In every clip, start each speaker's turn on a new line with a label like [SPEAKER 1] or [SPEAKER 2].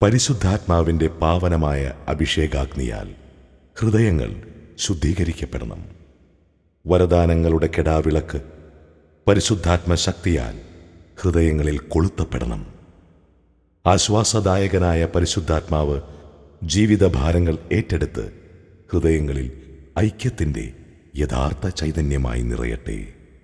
[SPEAKER 1] പരിശുദ്ധാത്മാവിൻ്റെ പാവനമായ അഭിഷേകാഗ്നിയാൽ ഹൃദയങ്ങൾ ശുദ്ധീകരിക്കപ്പെടണം വരദാനങ്ങളുടെ കെടാവിളക്ക് പരിശുദ്ധാത്മ ശക്തിയാൽ ഹൃദയങ്ങളിൽ കൊളുത്തപ്പെടണം ആശ്വാസദായകനായ പരിശുദ്ധാത്മാവ് ജീവിതഭാരങ്ങൾ ഏറ്റെടുത്ത് ഹൃദയങ്ങളിൽ ഐക്യത്തിൻ്റെ യഥാർത്ഥ ചൈതന്യമായി നിറയട്ടെ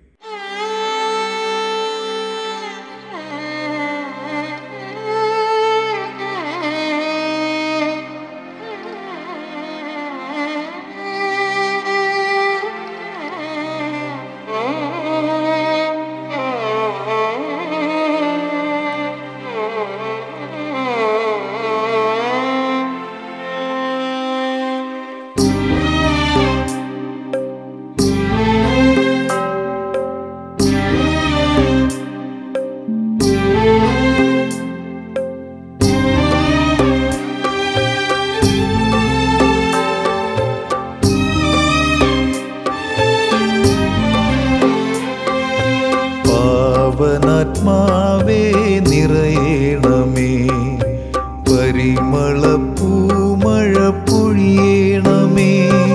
[SPEAKER 2] പാവനാത്മാവേ നിറയണമേ പരിമള പൂമഴ പൊഴിയണമേ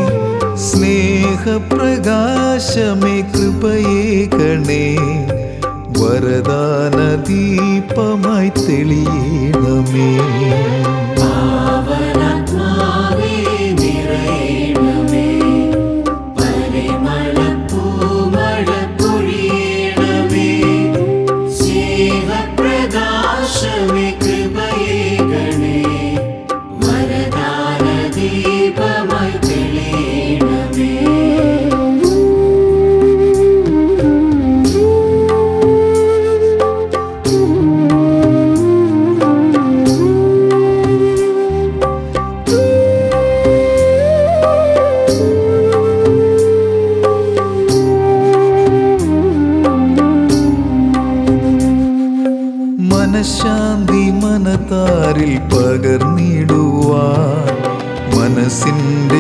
[SPEAKER 2] സ്നേഹപ്രകാശമേ കൃപയേ കണേ വരദാന ദീപമായി തെളിയണമേ
[SPEAKER 3] പാവനാത്മാവേ നിറയണമേ പരിമളപ്പൂമഴ പൊഴിയണമേ സ്നേഹപ്രകാശമേ കൃപയേകണേ വരദാന ദീപമായി തെളിയണമേ
[SPEAKER 2] മനഃശാന്തി മനതാരിൽ പകർന്നിടുവാൻ മനസ്സിൻ്റെ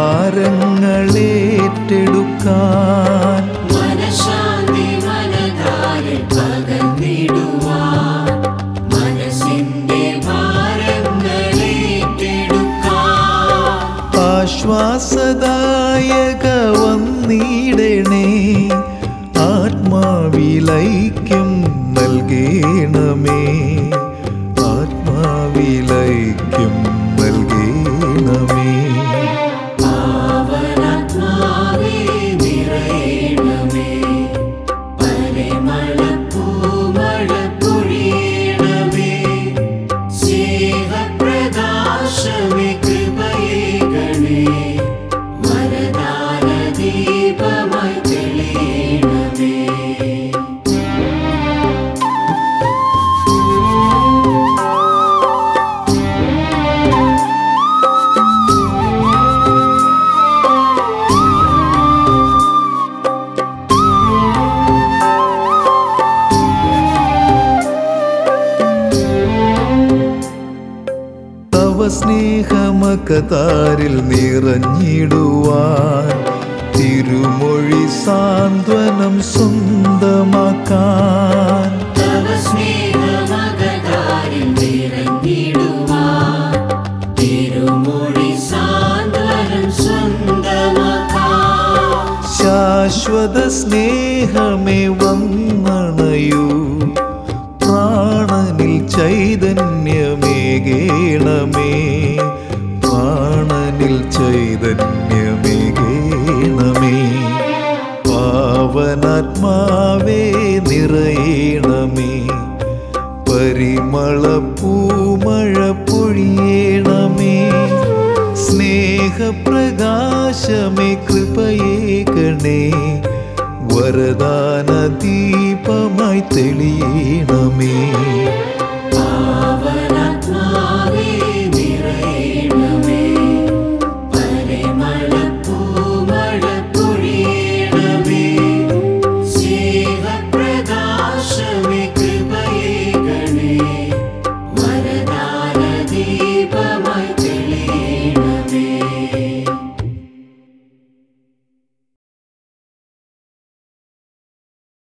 [SPEAKER 2] ഭാരങ്ങളേറ്റെടുക്കാൻ
[SPEAKER 3] മനഃശാന്തി മനതാരിൽ പകർന്നിടുവാൻ മനസ്സിന്റെ ഭാരങ്ങളേറ്റെടുക്കാൻ
[SPEAKER 2] ആശ്വാസദായക വന്നിടണേ ആത്മാവിലൈക്യം നൽകേണമേ ആത്മാവിലൈക്യം നൽകേണമേ
[SPEAKER 3] പാവനാത്മാവേ നിറയണമേ പരിമളപ്പൂമഴ പൊഴിയണമേ സ്നേഹപ്രകാശമേ കൃപയേകണേ വരദാന ദീപമായി തെളിയണമേ
[SPEAKER 2] തവ സ്നേഹമകതാരിൽ നിറഞ്ഞിടുവാൻ തിരുമൊഴി സാന്ത്വനം സ്വന്തമാക്കാൻ
[SPEAKER 3] തവ സ്നേഹമകതാരിൽ നിറഞ്ഞിടുവാൻ തിരുമൊഴി സാന്ത്വനം സ്വന്തമാക്കാം
[SPEAKER 2] ശാശ്വത സ്നേഹമേ വന്നണയൂ പ്രാണനിൽ ചൈതന്യമേകേണമേ പ്രാണനിൽ ചൈതന്യമേകേണമേ പാവനാത്മാവേ നിറയണമേ പരിമള പൂമഴ പൊഴിയണമേ സ്നേഹപ്രകാശമേ കൃപയേകണേ വരദാന ദീപമായി തെളിയണമേ